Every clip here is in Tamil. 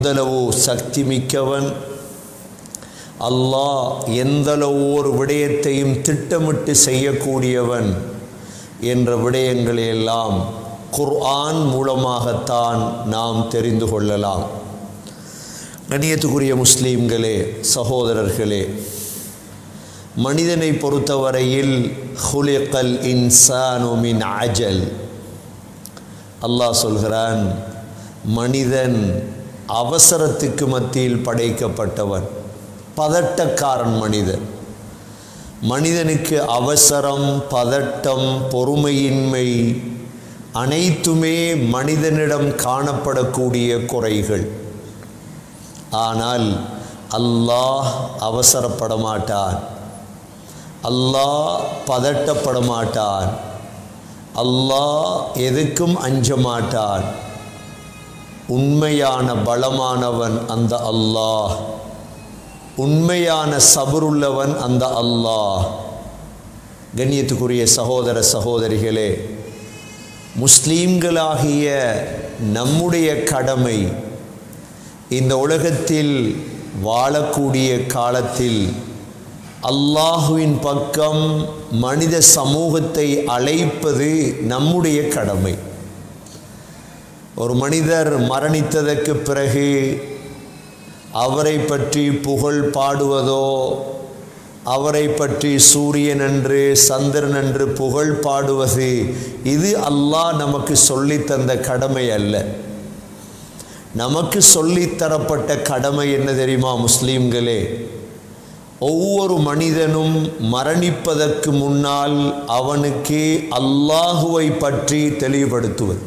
எந்தளவு சக்தி மிக்கவன் அல்லாஹ் எந்தளவு ஒரு விடயத்தையும் திட்டமிட்டு செய்யக்கூடியவன் என்ற விடயங்களை எல்லாம் குர்ஆன் மூலமாகத்தான் நாம் தெரிந்து கொள்ளலாம் கணியத்துக்குரிய முஸ்லீம்களே சகோதரர்களே மனிதனை பொறுத்தவரையில் ஹுலிகல் இன்சானு மின் அஜல் அல்லாஹ் சொல்கிறான் மனிதன் அவசரத்துக்கு மத்தியில் படைக்கப்பட்டவன் பதட்டக்காரன் மனிதன் மனிதனுக்கு அவசரம் பதட்டம் பொறுமையின்மை அனைத்துமே மனிதனிடம் காணப்படக்கூடிய குறைகள் ஆனால் அல்லாஹ் அவசரப்பட மாட்டான் அல்லாஹ் பதட்டப்பட மாட்டான் அல்லாஹ் எதுக்கும் அஞ்ச மாட்டான் உண்மையான பலமானவன் அந்த அல்லாஹ் உண்மையான சபருள்ளவன் அந்த அல்லாஹ் கண்ணியத்துக்குரிய சகோதர சகோதரிகளே முஸ்லீம்களாகிய நம்முடைய கடமை இந்த உலகத்தில் வாழக்கூடிய காலத்தில் அல்லாஹுவின் பக்கம் மனித சமூகத்தை அழைப்பது நம்முடைய கடமை ஒரு மனிதர் மரணித்ததற்கு பிறகு அவரை பற்றி புகழ் பாடுவதோ அவரை பற்றி சூரியன் என்று சந்திரன் என்று புகழ் பாடுவது இது அல்லாஹ் நமக்கு சொல்லித்தந்த கடமை அல்ல நமக்கு சொல்லித்தரப்பட்ட கடமை என்ன தெரியுமா முஸ்லீம்களே ஒவ்வொரு மனிதனும் மரணிப்பதற்கு முன்னால் அவனுக்கு அல்லாஹுவை பற்றி தெளிவுபடுத்துவது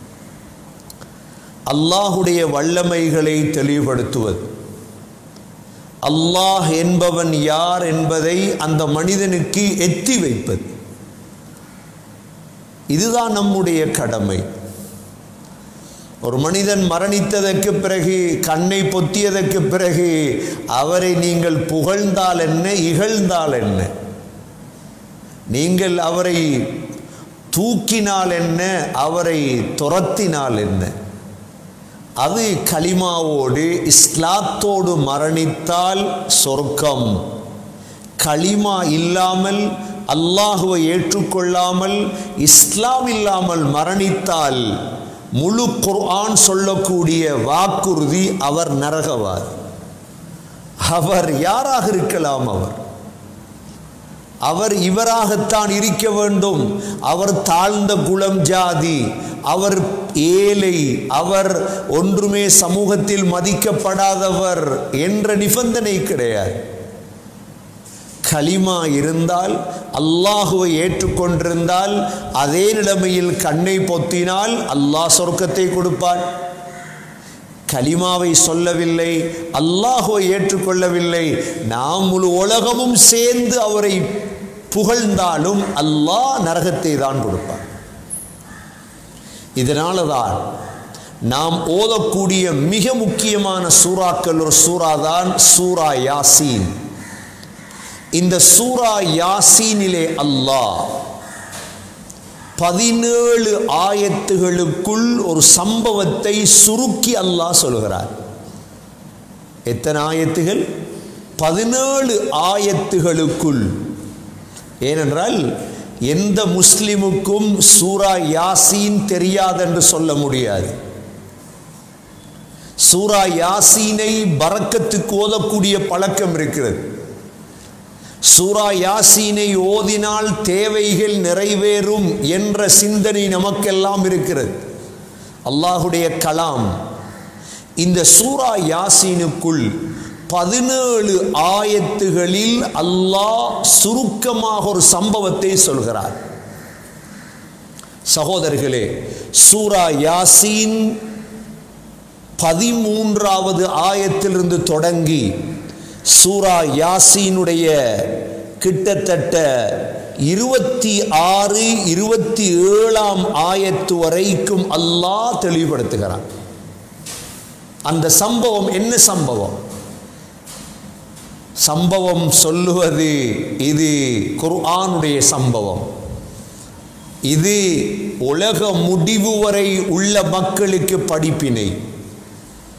அல்லாஹுடைய வல்லமைகளை தெளிவுபடுத்துவது அல்லாஹ் என்பவன் யார் என்பதை அந்த மனிதனுக்கு எத்தி வைப்பது இதுதான் நம்முடைய கடமை ஒரு மனிதன் மரணித்ததற்கு பிறகு கண்ணை பொத்தியதற்கு பிறகு அவரை நீங்கள் புகழ்ந்தால் என்ன இகழ்ந்தால் என்ன நீங்கள் அவரை தூக்கினால் என்ன அவரை துரத்தினால் என்ன அது களிமாவோடு இஸ்லாத்தோடு மரணித்தால் சொர்க்கம் களிமா இல்லாமல் அல்லாஹுவை ஏற்றுக்கொள்ளாமல் இஸ்லாம் இல்லாமல் மரணித்தால் முழு குர்ஆன் சொல்லக்கூடிய வாக்குறுதி அவர் நரகவார் அவர் யாராக இருக்கலாம் அவர் அவர் இவராகத்தான் இருக்க வேண்டும் அவர் தாழ்ந்த குலம் ஜாதி அவர் ஏழை அவர் ஒன்றுமே சமூகத்தில் மதிக்கப்படாதவர் என்ற நிபந்தனை கிடையாது களிமா இருந்தால் அல்லாஹுவை ஏற்றுக்கொண்டிருந்தால் அதே நிலைமையில் கண்ணை பொத்தினால் அல்லாஹ் சொர்க்கத்தை கொடுப்பான் கலிமாவை சொல்லவில்லை அல்லாஹுவை ஏற்றுக்கொள்ளவில்லை நாம் முழு உலகமும் சேர்ந்து அவரை புகழ்ந்தாலும் அல்லாஹ் நரகத்தை தான் கொடுப்பார் இதனால தான் நாம் ஓதக்கூடிய மிக முக்கியமான சூறாக்கள் ஒரு சூறா தான் சூரா யாசீன் இந்த சூரா யாசீனிலே அல்லாஹ் பதினேழு ஆயத்துகளுக்குள் ஒரு சம்பவத்தை சுருக்கி அல்லாஹ் சொல்கிறார் எத்தனை ஆயத்துகள் பதினேழு ஆயத்துகளுக்குள் ஏனென்றால் எந்த முஸ்லிமுக்கும் சூரா யாசீன் தெரியாதென்று சொல்ல முடியாது சூரா யாசீனை பறக்கத்துக்கு ஓதக்கூடிய பழக்கம் இருக்கிறது சூரா யாசீனை ஓதினால் தேவைகள் நிறைவேறும் என்ற சிந்தனை நமக்கெல்லாம் இருக்கிறது அல்லாஹுடைய கலாம் இந்த சூரா யாசீனுக்குள் பதினேழு ஆயத்துகளில் அல்லாஹ் சுருக்கமாக ஒரு சம்பவத்தை சொல்கிறார் சகோதரர்களே சூரா யாசீன் பதிமூன்றாவது ஆயத்திலிருந்து தொடங்கி சூரா யாசீனுடைய கிட்டத்தட்ட இருபத்தி ஆறு இருபத்தி ஏழாம் ஆயத்து வரைக்கும் அல்லாஹ் தெளிவுபடுத்துகிறான் அந்த சம்பவம் என்ன சம்பவம் சம்பவம் சொல்லுவது இது குர்ஆனுடைய சம்பவம் இது உலக முடிவு வரை உள்ள மக்களுக்கு படிப்பினை